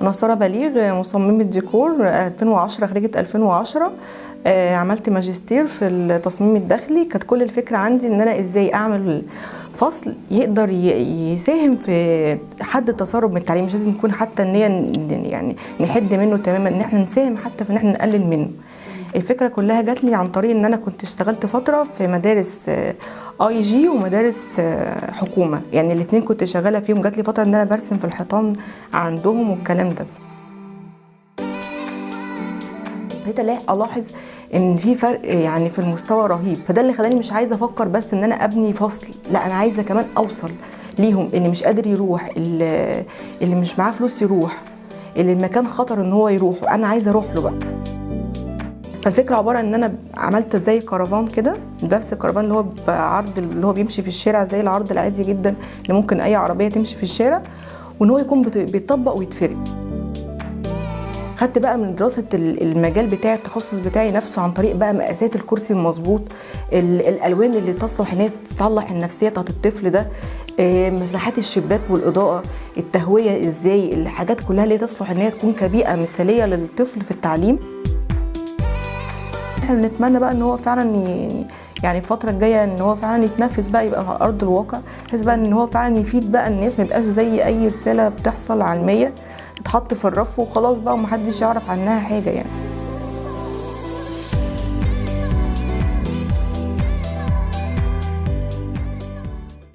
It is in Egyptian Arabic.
انا ساره بليغ مصممه ديكور 2010 خريجه 2010 آه، عملت ماجستير في التصميم الداخلي كانت كل الفكره عندي ان انا ازاي اعمل فصل يقدر ي- يساهم في حد التسرب من التعليم مش لازم يكون حتى ان هي ن- يعني نحد منه تماما ان احنا نساهم حتى في ان احنا نقلل منه الفكره كلها جات لي عن طريق ان انا كنت اشتغلت فتره في مدارس اي جي ومدارس آه، حكومه يعني الاثنين كنت شغاله فيهم جات لي فتره ان انا برسم في الحيطان عندهم والكلام ده ابتديت ألاح- الاحظ ان في فرق يعني في المستوى رهيب فده اللي خلاني مش عايزه افكر بس ان انا ابني فصل لا انا عايزه كمان اوصل ليهم اللي مش قادر يروح اللي, اللي مش معاه فلوس يروح اللي المكان خطر ان هو يروح انا عايزه اروح له بقى فالفكره عباره ان انا عملت زي كرفان كده نفس الكرفان اللي هو بعرض اللي هو بيمشي في الشارع زي العرض العادي جدا اللي ممكن اي عربيه تمشي في الشارع وان هو يكون بت- بيتطبق ويتفرد خدت بقى من دراسة ال- المجال بتاعي التخصص بتاعي نفسه عن طريق بقى مقاسات الكرسي المظبوط ال- الألوان اللي تصلح إن هي تصلح النفسية بتاعت الطفل ده آه، مساحات الشباك والإضاءة التهوية إزاي الحاجات كلها اللي هي تصلح إن هي تكون كبيئة مثالية للطفل في التعليم احنا بنتمنى بقى ان هو فعلا ي- يعني الفترة الجاية ان هو فعلا يتنفذ بقى يبقى على ارض الواقع بحيث بقى ان هو فعلا يفيد بقى الناس ما يبقاش زي اي رسالة بتحصل علمية تتحط في الرف وخلاص بقى ومحدش يعرف عنها حاجة يعني